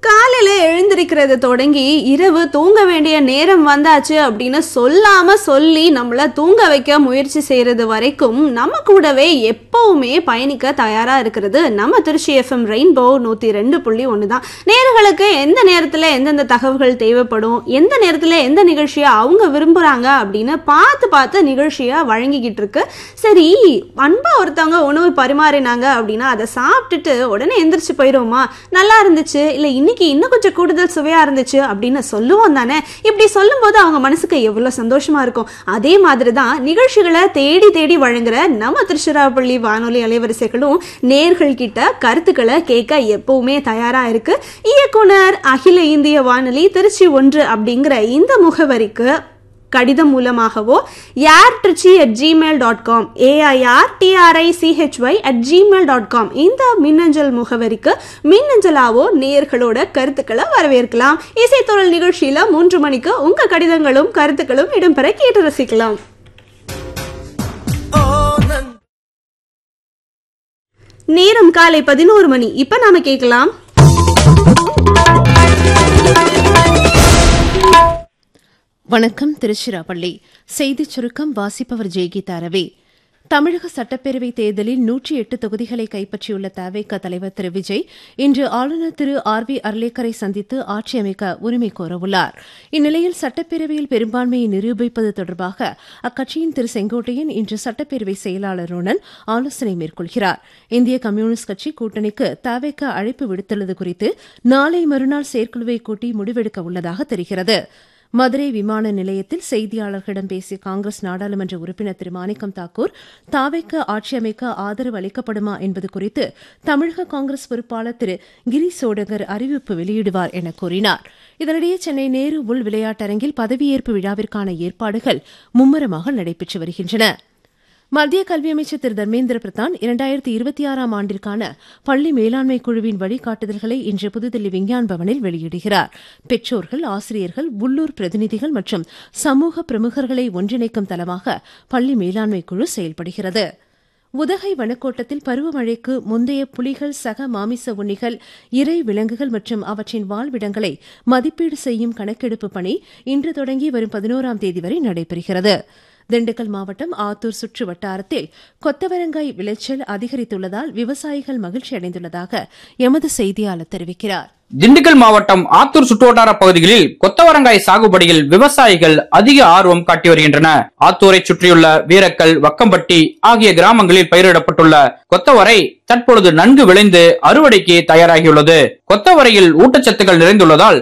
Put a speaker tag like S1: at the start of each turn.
S1: காலையில எழுந்திருக்கிறது தொடங்கி இரவு தூங்க வேண்டிய நேரம் வந்தாச்சு அப்படின்னு சொல்லாம சொல்லி நம்மள தூங்க வைக்க முயற்சி செய்யறது வரைக்கும் நம்ம கூடவே எப்பவுமே பயணிக்க தயாரா இருக்கிறது நம்ம திருச்சி எஃப்எம் ரெயின்போ நூத்தி ரெண்டு புள்ளி ஒன்று தான் நேர்களுக்கு எந்த நேரத்துல எந்தெந்த தகவல்கள் தேவைப்படும் எந்த நேரத்துல எந்த நிகழ்ச்சியை அவங்க விரும்புறாங்க அப்படின்னு பார்த்து பார்த்து நிகழ்ச்சியை வழங்கிக்கிட்டு இருக்கு சரி அன்பா ஒருத்தவங்க உணவு பரிமாறினாங்க அப்படின்னா அதை சாப்பிட்டுட்டு உடனே எந்திரிச்சு போயிடுவோமா நல்லா இருந்துச்சு இல்லை இன்னைக்கு இன்னும் கொஞ்சம் கூடுதல் சுவையா இருந்துச்சு அப்படின்னு சொல்லுவோம் தானே இப்படி சொல்லும்போது அவங்க மனசுக்கு எவ்வளோ சந்தோஷமா இருக்கும் அதே மாதிரி தான் நிகழ்ச்சிகளை தேடி தேடி வழங்குற நம்ம திருச்சிராப்பள்ளி வானொலி அலைவரிசைகளும் நேர்கள் கிட்ட கருத்துக்களை கேட்க எப்பவுமே தயாரா இருக்கு இயக்குனர் அகில இந்திய வானொலி திருச்சி ஒன்று அப்படிங்கிற இந்த முகவரிக்கு கடிதம் மூலமாகவோ யார் Trichy at Gmail dot com AIR TRI CHY at Gmail dot com இந்த மின்னஞ்சல் முகவரிக்கு மின்னஞ்சலாவோ நேயர்களோட கருத்துக்களை வரவேற்கலாம் இசைத்தொழில் நிகழ்ச்சியில மூன்று மணிக்கு உங்க கடிதங்களும் கருத்துக்களும் இடம்பெற கேட்டு ரசிக்கலாம் நேரம் காலை பதினோரு மணி இப்ப நாம கேட்கலாம்
S2: வணக்கம் திருச்சிராப்பள்ளி செய்திச் சுருக்கம் வாசிப்பவர் ஜெய்கீதா ரவி தமிழக சட்டப்பேரவைத் தேர்தலில் நூற்றி எட்டு தொகுதிகளை கைப்பற்றியுள்ள தவேக தலைவர் திரு விஜய் இன்று ஆளுநர் திரு ஆர் வி அர்லேக்கரை சந்தித்து ஆட்சி அமைக்க உரிமை கோரவுள்ளார் இந்நிலையில் சட்டப்பேரவையில் பெரும்பான்மையை நிரூபிப்பது தொடர்பாக அக்கட்சியின் திரு செங்கோட்டையன் இன்று சட்டப்பேரவை செயலாளருடன் ஆலோசனை மேற்கொள்கிறார் இந்திய கம்யூனிஸ்ட் கட்சி கூட்டணிக்கு தவேக அழைப்பு விடுத்துள்ளது குறித்து நாளை மறுநாள் செயற்குழுவை கூட்டி முடிவெடுக்க உள்ளதாக தெரிகிறது மதுரை விமான நிலையத்தில் செய்தியாளர்களிடம் பேசிய காங்கிரஸ் நாடாளுமன்ற உறுப்பினர் திரு மாணிக்கம் தாக்கூர் தாவைக்க ஆட்சி அமைக்க ஆதரவு அளிக்கப்படுமா என்பது குறித்து தமிழக காங்கிரஸ் பொறுப்பாளர் திரு கிரி சோடகர் அறிவிப்பு வெளியிடுவார் என கூறினார் இதனிடையே சென்னை நேரு உள் விளையாட்டரங்கில் பதவியேற்பு விழாவிற்கான ஏற்பாடுகள் மும்முரமாக நடைபெற்று வருகின்றன மத்திய கல்வி அமைச்சர் திரு தர்மேந்திர பிரதான் இரண்டாயிரத்தி இருபத்தி ஆறாம் ஆண்டிற்கான பள்ளி மேலாண்மை குழுவின் வழிகாட்டுதல்களை இன்று புதுதில்லி விஞ்ஞான் பவனில் வெளியிடுகிறார் பெற்றோர்கள் ஆசிரியர்கள் உள்ளூர் பிரதிநிதிகள் மற்றும் சமூக பிரமுகர்களை ஒன்றிணைக்கும் தளமாக பள்ளி மேலாண்மை குழு செயல்படுகிறது உதகை வனக்கோட்டத்தில் பருவமழைக்கு முந்தைய புலிகள் சக மாமிச உண்ணிகள் இறை விலங்குகள் மற்றும் அவற்றின் வாழ்விடங்களை மதிப்பீடு செய்யும் கணக்கெடுப்பு பணி இன்று தொடங்கி வரும் பதினோராம் தேதி வரை நடைபெறுகிறது திண்டுக்கல் மாவட்டம் ஆத்தூர் சுற்று வட்டாரத்தில் கொத்தவரங்காய் விளைச்சல் அதிகரித்துள்ளதால் விவசாயிகள் மகிழ்ச்சி அடைந்துள்ளதாக எமது செய்தியாளர் தெரிவிக்கிறார்
S3: திண்டுக்கல் மாவட்டம் ஆத்தூர் சுற்றுவட்டார பகுதிகளில் கொத்தவரங்காய் சாகுபடியில் விவசாயிகள் அதிக ஆர்வம் காட்டி வருகின்றன ஆத்தூரை சுற்றியுள்ள வீரக்கல் வக்கம்பட்டி ஆகிய கிராமங்களில் பயிரிடப்பட்டுள்ள கொத்தவரை தற்பொழுது நன்கு விளைந்து அறுவடைக்கு தயாராகியுள்ளது கொத்தவரையில் ஊட்டச்சத்துக்கள் நிறைந்துள்ளதால்